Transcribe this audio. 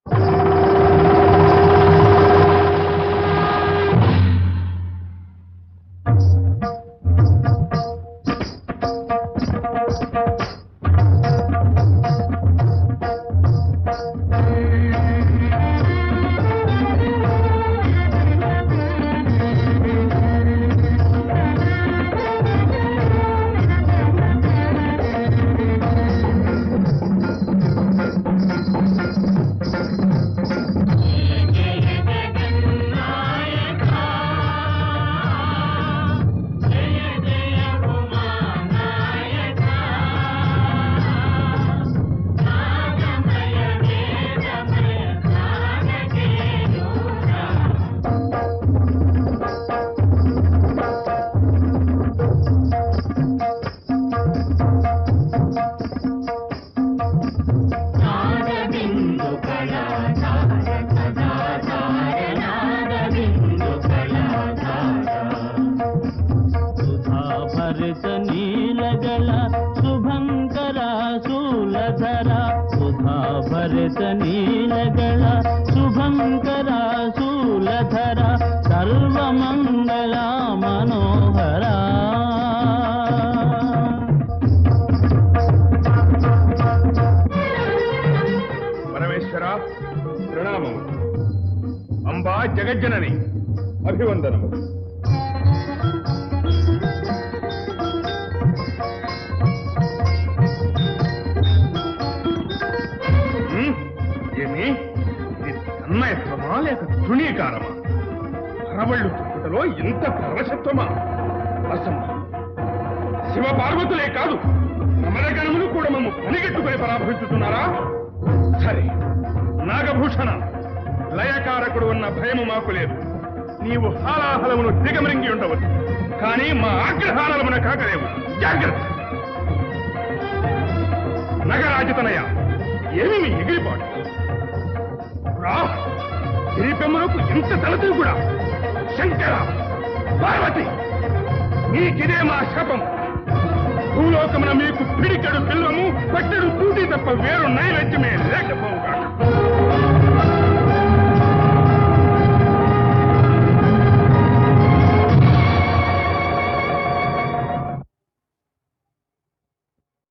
సుధాభరిత నీలగల శుభంకర శూలధర సుధాభరిత నీలగల శుభంకర శూలధర సర్వమంగళ మనోహర పరమేశ్వర ప్రణామము అంబా జగజ్జనని అభివందనము ఉమ్, ఏమి ఇది తన్మయత్వమా లేక తృణీకారమా అరవళ్ళు చుట్టుటలో ఇంత పరవశత్వమా అసంభవం శివ పార్వతులే కాదు అమరగణములు కూడా మమ్ము పనిగట్టుకుని పరాభవించుతున్నారా సరే నాగభూషణ లయకారకుడు ఉన్న భయము మాకు లేదు నీవు హాలాహలమును దిగమరింగి ఉండవచ్చు కానీ మా ఆగ్రహాలమున కాకలేవు జాగ్రత్త నగరాజతనయ ఏమి మీ ఎగిరిపాటు రా గిరిపెమ్మలకు ఇంత తలతూ కూడా శంకర పార్వతి నీకిదే మా శపం భూలోకమున మీకు పిడికెడు పిల్లము పట్టెడు తూటి తప్ప వేరు నైవేద్యమే లేకపోవుగా